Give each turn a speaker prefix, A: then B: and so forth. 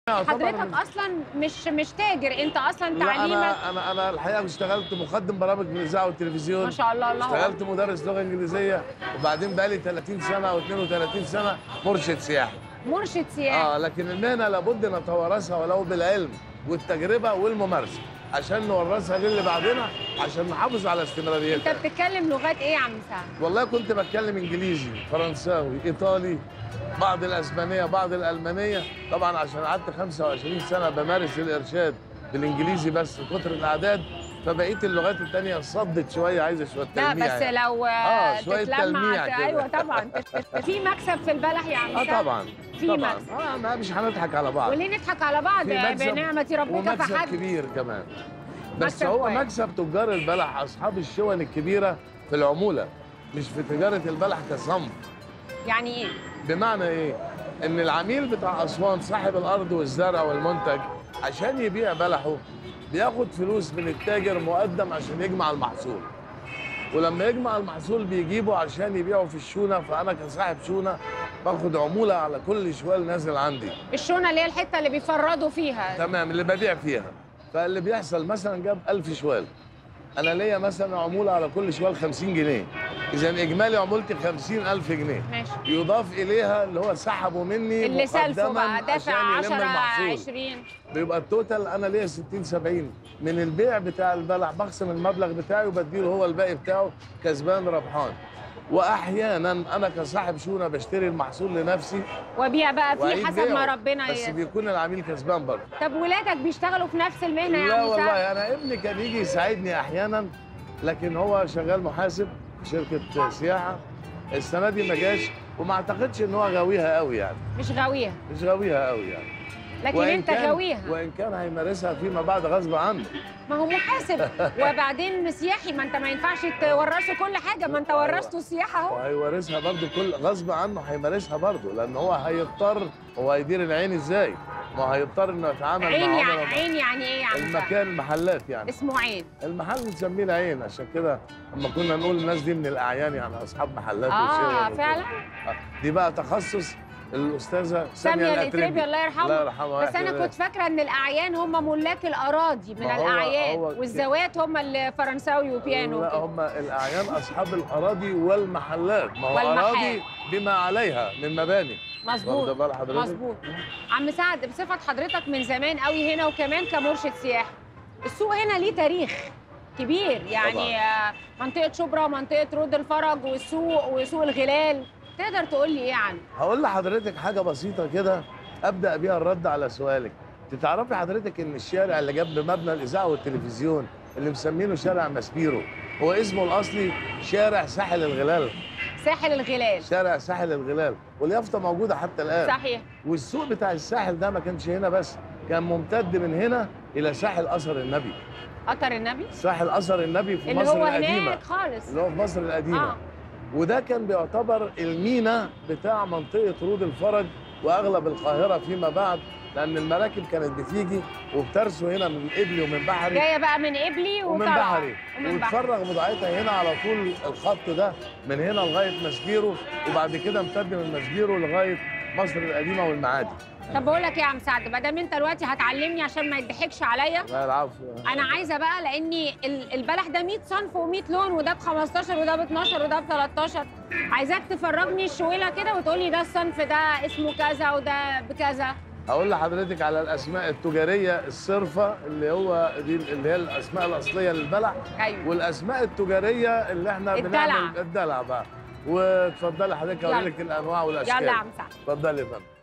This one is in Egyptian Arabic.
A: حضرتك اصلا مش مش تاجر انت اصلا
B: لا
A: تعليمك
B: انا انا انا الحقيقه اشتغلت مقدم برامج في الاذاعه والتلفزيون
A: ما شاء الله الله أكبر.
B: اشتغلت مدرس لغه انجليزيه وبعدين بقى لي 30 سنه او 32 سنه مرشد سياحي
A: مرشد سياحي
B: اه لكن المهنه لابد نتوارثها ولو بالعلم والتجربه والممارسه عشان نورثها للي بعدنا عشان نحافظ على
A: انت
B: استمراريتها
A: بتتكلم لغات ايه يا عم سعد
B: والله كنت بتكلم انجليزي فرنساوي ايطالي بعض الاسبانيه بعض الالمانيه طبعا عشان قعدت 25 سنه بمارس الارشاد بالانجليزي بس كتر الاعداد فبقيه اللغات الثانيه صدت شويه عايزه شويه
A: لا
B: تلميع
A: بس
B: يعني.
A: لو
B: آه، شوية
A: تتلمع
B: تلميع كده.
A: ايوه طبعا في مكسب في البلح يا عم
B: اه
A: سعد
B: طبعا
A: في
B: طبعا
A: مكسب.
B: اه ما مش هنضحك على بعض
A: وليه نضحك على بعض
B: في مكسب
A: بنعمه ربك
B: ومكسب
A: فحد
B: كبير كمان بس
A: مكسب
B: هو
A: كويس.
B: مكسب تجار البلح اصحاب الشون الكبيره في العموله مش في تجاره البلح كصنف
A: يعني ايه
B: بمعنى ايه ان العميل بتاع اسوان صاحب الارض والزرع والمنتج عشان يبيع بلحه بياخد فلوس من التاجر مقدم عشان يجمع المحصول ولما يجمع المحصول بيجيبه عشان يبيعه في الشونه فانا كصاحب شونه باخد عموله على كل شوال نازل عندي
A: الشونه اللي هي الحته اللي بيفردوا فيها
B: تمام اللي ببيع فيها فاللي بيحصل مثلا جاب 1000 شوال انا ليا مثلا عموله على كل شوال 50 جنيه اذا اجمالي عمولتي 50000 جنيه
A: ماشي
B: يضاف اليها اللي هو سحبه مني
A: اللي سلفه
B: مقدماً
A: بقى دافع
B: عشان يلم
A: 10
B: المحصول
A: 20
B: بيبقى التوتال انا ليا 60 70 من البيع بتاع البلح بقسم المبلغ بتاعي وبديله هو الباقي بتاعه كسبان ربحان واحيانا انا كصاحب شونه بشتري المحصول لنفسي
A: وبيع بقى فيه
B: وأعيد
A: حسب ما
B: بيعه.
A: ربنا
B: بس
A: يسر
B: بيكون العميل كسبان برضه
A: طب ولادك بيشتغلوا في نفس المهنه يا
B: لا
A: عم سعد
B: والله انا ابني كان يجي يساعدني احيانا لكن هو شغال محاسب في شركه سياحه السنه دي ما جاش وما اعتقدش ان هو غاويها قوي يعني
A: مش غاويها
B: مش غاويها قوي يعني
A: لكن
B: وإن
A: انت
B: كان-
A: غاويها
B: وان كان هيمارسها فيما بعد غصب عنه
A: ما هو محاسب وبعدين سياحي ما انت ما ينفعش تورثه كل حاجه ما انت ورثته السياحه اهو
B: وهيورثها برضه كل غصب عنه هيمارسها برضه لان هو هيضطر هو هيدير العين ازاي؟ ما هو هيضطر انه يتعامل
A: عين
B: مع
A: يعني
B: عملاء
A: عين يعني ايه يا عم سعد
B: المكان المحلات يعني
A: اسمه عين
B: المحل بنسميه العين عشان كده لما كنا نقول الناس دي من الاعيان يعني اصحاب محلات
A: اه
B: وشغل وكده.
A: فعلا
B: آه، دي بقى تخصص الاستاذه
A: ساميه
B: ساميه
A: الاتريبي الله يرحمها
B: الله يرحمها
A: بس
B: ويحسن
A: انا
B: إليها.
A: كنت فاكره ان الاعيان هم ملاك الاراضي من
B: ما هو-
A: الاعيان
B: هو-
A: والزوات هم اللي فرنساوي وبيانو
B: لا
A: وكده.
B: هم الاعيان اصحاب الاراضي والمحلات ما هو
A: والمحال.
B: اراضي بما عليها من مباني
A: مظبوط
B: واخدة بال حضرتك؟
A: مظبوط عم سعد بصفه حضرتك من زمان قوي هنا وكمان كمرشد سياحي السوق هنا ليه تاريخ كبير يعني آه، منطقه شبرا منطقه رود الفرج والسوق وسوق الغلال تقدر تقول لي ايه عنه
B: هقول لحضرتك حاجه بسيطه كده ابدا بيها الرد على سؤالك انت تعرفي حضرتك ان الشارع اللي جنب مبنى الاذاعه والتلفزيون اللي مسمينه شارع ماسبيرو هو اسمه الاصلي شارع ساحل الغلال
A: ساحل الغلال
B: شارع ساحل الغلال واليافطه موجوده حتى الان
A: صحيح
B: والسوق بتاع الساحل ده ما كانش هنا بس كان ممتد من هنا الى ساحل اثر النبي
A: قطر النبي
B: ساحل اثر النبي في
A: اللي
B: مصر
A: هو
B: القديمه
A: هناك خالص
B: اللي هو في مصر القديمه
A: اه
B: وده كان بيعتبر المينا بتاع منطقه رود الفرج واغلب القاهره فيما بعد لان المراكب كانت بتيجي وبترسو هنا من قبلي ومن بحري
A: جايه بقى من قبلي
B: ومن
A: وطالعة.
B: بحري
A: ومن بحري
B: وتفرغ بضاعتها هنا على طول الخط ده من هنا لغايه مسبيرو وبعد كده امتد من مسبيرو لغايه مصر القديمه والمعادي
A: طب بقول لك ايه يا عم سعد ما دام انت دلوقتي هتعلمني عشان ما يضحكش عليا
B: لا العفو
A: انا عايزه بقى لاني ال- البلح ده 100 صنف و100 لون وده ب 15 وده ب 12 وده ب 13 عايزاك تفرجني الشويله كده وتقولي ده الصنف ده اسمه كذا وده بكذا
B: هقول لحضرتك على الاسماء التجاريه الصرفه اللي هو دي اللي هي الاسماء الاصليه للبلح
A: ايوه
B: والاسماء التجاريه اللي احنا
A: الدلع.
B: بنعمل الدلع بقى واتفضلي حضرتك
A: يلا.
B: اقول لك الانواع والاشكال
A: يلا يا عم سعد
B: اتفضلي يا فندم